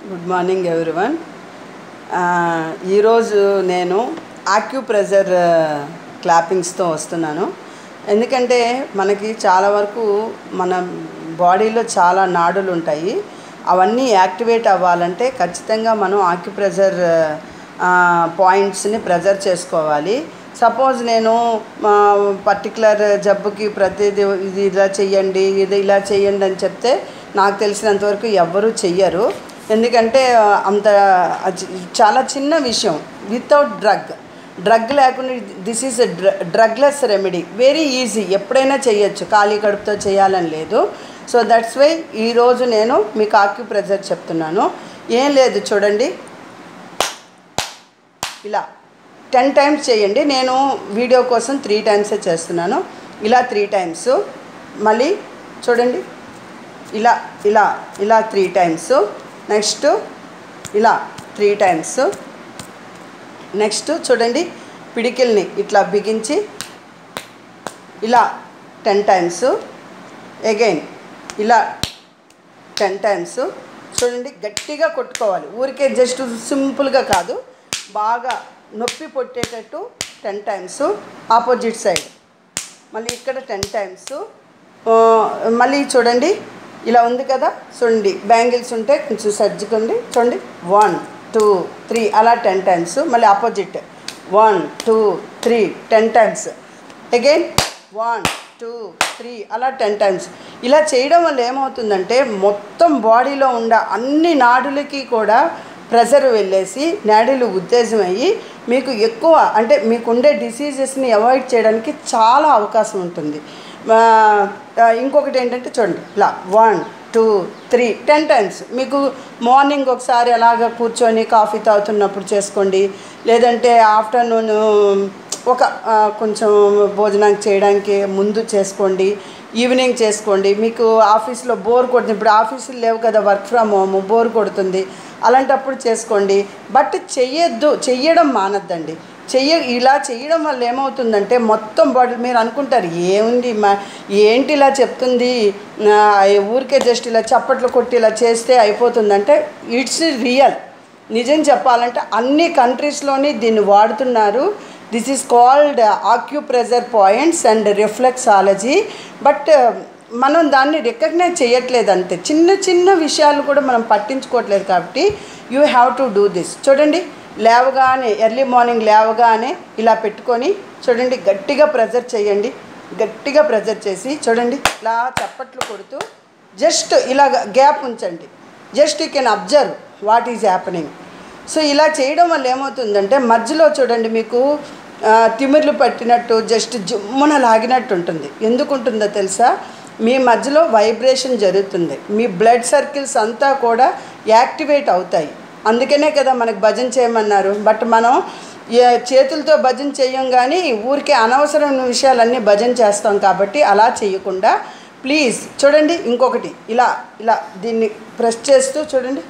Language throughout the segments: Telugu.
గుడ్ మార్నింగ్ ఎవ్రీవన్ ఈరోజు నేను ఆక్యుప్రెజర్ క్లాపింగ్స్తో వస్తున్నాను ఎందుకంటే మనకి చాలా వరకు మన బాడీలో చాలా నాడులు ఉంటాయి అవన్నీ యాక్టివేట్ అవ్వాలంటే ఖచ్చితంగా మనం ఆక్యుప్రెజర్ పాయింట్స్ని ప్రెజర్ చేసుకోవాలి సపోజ్ నేను పర్టికులర్ జబ్బుకి ప్రతిదీ ఇది ఇలా చెయ్యండి ఇది ఇలా చెయ్యండి అని చెప్తే నాకు తెలిసినంతవరకు ఎవ్వరూ చెయ్యరు ఎందుకంటే అంత అది చాలా చిన్న విషయం వితౌట్ డ్రగ్ డ్రగ్ లేకుండా this is drugless remedy very easy ఎప్పుడైనా చేయొచ్చు ఖాళీ కడుపుతో చేయాలని లేదు సో దట్స్ వై ఈరోజు నేను మీకు ఆక్యుప్రెజర్ చెప్తున్నాను ఏం లేదు చూడండి ఇలా టెన్ టైమ్స్ చేయండి నేను వీడియో కోసం త్రీ టైమ్సే చేస్తున్నాను ఇలా త్రీ టైమ్స్ మళ్ళీ చూడండి ఇలా ఇలా ఇలా త్రీ టైమ్స్ నెక్స్ట్ ఇలా త్రీ టైమ్స్ నెక్స్ట్ చూడండి పిడికిల్ని ఇట్లా బిగించి ఇలా టెన్ టైమ్స్ అగైన్ ఇలా టెన్ టైమ్స్ చూడండి గట్టిగా కొట్టుకోవాలి ఊరికే జస్ట్ సింపుల్గా కాదు బాగా నొప్పి పొట్టేటట్టు టెన్ టైమ్స్ ఆపోజిట్ సైడ్ మళ్ళీ ఇక్కడ టెన్ టైమ్స్ మళ్ళీ చూడండి ఇలా ఉంది కదా చూడండి బ్యాంగిల్స్ ఉంటే కొంచెం సర్జుకోండి చూడండి వన్ టూ త్రీ అలా టెన్ టైమ్స్ మళ్ళీ opposite one two three ten times again one two three అలా టెన్ టైమ్స్ ఇలా చేయడం వల్ల ఏమవుతుందంటే మొత్తం బాడీలో ఉన్న అన్ని నాడులకి కూడా ప్రెజర్ వెళ్ళేసి నాడులు ఉత్తేజం అయ్యి మీకు ఎక్కువ అంటే మీకుండే డిసీజెస్ని అవాయిడ్ చేయడానికి చాలా అవకాశం ఉంటుంది ఇంకొకటి ఏంటంటే చూడండి ఇలా one two three ten times మీకు మార్నింగ్ ఒకసారి అలాగ కూర్చొని కాఫీ తాగుతున్నప్పుడు చేసుకోండి లేదంటే ఆఫ్టర్నూన్ ఒక కొంచెం భోజనం చేయడానికి ముందు చేసుకోండి ఈవినింగ్ చేసుకోండి మీకు ఆఫీస్లో బోర్ కొడుతుంది ఇప్పుడు ఆఫీసులు లేవు కదా వర్క్ ఫ్రమ్ హోమ్ బోర్ కొడుతుంది అలాంటప్పుడు చేసుకోండి బట్ చెయ్యొద్దు చెయ్యడం మానద్దండి చెయ్య ఇలా చేయడం వల్ల ఏమవుతుందంటే మొత్తం బాడీ మీరు అనుకుంటారు ఏముంది మా ఏంటి ఇలా చెప్తుంది ఊరికే జస్ట్ ఇలా చప్పట్లు కొట్టి ఇలా చేస్తే అయిపోతుందంటే ఇట్స్ రియల్ నిజం చెప్పాలంటే అన్ని కంట్రీస్లోని దీన్ని వాడుతున్నారు this is called acupressure points and reflexology but మనం దాన్ని రికగ్నైజ్ చేయట్లేదు అంతే చిన్న చిన్న విషయాలు కూడా మనం పట్టించుకోవట్లేదు కాబట్టి you have to do this చూడండి లేవగానే ఎర్లీ మార్నింగ్ లేవగానే ఇలా పెట్టుకొని చూడండి గట్టిగా ప్రెజర్ చేయండి గట్టిగా ప్రెజర్ చేసి చూడండి ఇలా చప్పట్లు కొడుతూ జస్ట్ ఇలా గ్యాప్ ఉంచండి just you can observe what is happening so ఇలా చేయడం వల్ల ఏమవుతుందంటే మధ్యలో చూడండి మీకు తిమిర్లు పట్టినట్టు జస్ట్ జుమ్మున లాగినట్టు ఉంటుంది ఎందుకు ఉంటుందో తెలుసా మీ మధ్యలో వైబ్రేషన్ జరుగుతుంది మీ బ్లడ్ సర్కిల్స్ అంతా కూడా యాక్టివేట్ అవుతాయి అందుకనే కదా మనకు భజన చేయమన్నారు బట్ మనం చేతులతో భజన చేయం కానీ ఊరికే అనవసరమైన విషయాలన్నీ భజన చేస్తాం కాబట్టి అలా చేయకుండా ప్లీజ్ చూడండి ఇంకొకటి ఇలా ఇలా దీన్ని ప్రెస్ చేస్తూ చూడండి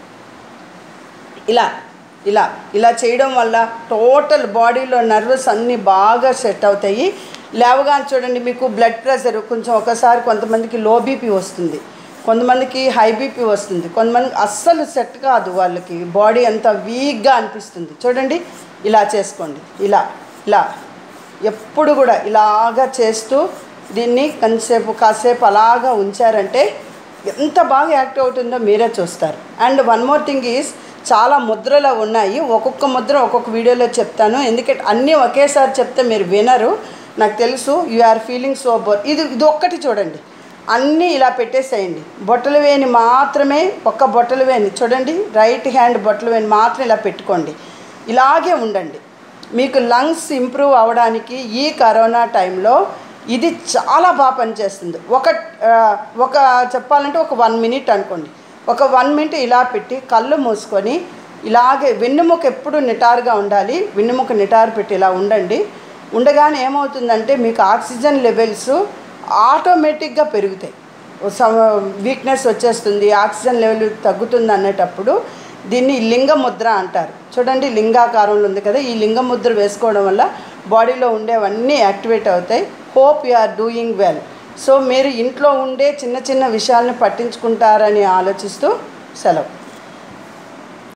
ఇలా ఇలా ఇలా చేయడం వల్ల టోటల్ బాడీలో నర్వస్ అన్నీ బాగా సెట్ అవుతాయి లేవగానే చూడండి మీకు బ్లడ్ ప్రెషర్ కొంచెం ఒకసారి కొంతమందికి లో బీపీ వస్తుంది కొంతమందికి హై బీపీ వస్తుంది కొంతమందికి అస్సలు సెట్ కాదు వాళ్ళకి బాడీ అంతా వీక్గా అనిపిస్తుంది చూడండి ఇలా చేసుకోండి ఇలా ఇలా ఎప్పుడు కూడా ఇలాగా చేస్తూ దీన్ని కొంతసేపు కాసేపు అలాగా ఉంచారంటే ఎంత బాగా యాక్టివ్ అవుతుందో మీరే చూస్తారు and one more thing is చాలా ముద్రలు ఉన్నాయి ఒక్కొక్క ముద్ర ఒక్కొక్క వీడియోలో చెప్తాను ఎందుకంటే అన్నీ ఒకేసారి చెప్తే మీరు వినరు నాకు తెలుసు you are feeling so bore ఇది ఇది ఒక్కటి చూడండి అన్నీ ఇలా పెట్టేసేయండి బొట్టలు వేని మాత్రమే ఒక్క బొట్టలు వేని చూడండి రైట్ హ్యాండ్ బొట్టలు వేని మాత్రం ఇలా పెట్టుకోండి ఇలాగే ఉండండి మీకు లంగ్స్ ఇంప్రూవ్ అవ్వడానికి ఈ కరోనా టైంలో ఇది చాలా బాగా పనిచేస్తుంది ఒక ఒక చెప్పాలంటే ఒక వన్ మినిట్ అనుకోండి ఒక వన్ మినిట్ ఇలా పెట్టి కళ్ళు మూసుకొని ఇలాగే వెన్నుముక ఎప్పుడు నిటారుగా ఉండాలి వెన్నుముక నిటారు పెట్టి ఇలా ఉండండి ఉండగానే ఏమవుతుందంటే మీకు ఆక్సిజన్ లెవెల్స్ ఆటోమేటిక్గా పెరుగుతాయి వీక్నెస్ వచ్చేస్తుంది ఆక్సిజన్ లెవెల్ తగ్గుతుంది అనేటప్పుడు దీన్ని లింగ ముద్ర అంటారు చూడండి లింగాకారంలో ఉంది కదా ఈ లింగ ముద్ర వేసుకోవడం వల్ల బాడీలో ఉండేవన్నీ యాక్టివేట్ అవుతాయి hope you are doing well so మీరు ఇంట్లో ఉండే చిన్న చిన్న విషయాలను పట్టించుకుంటారని ఆలోచిస్తూ సెలవు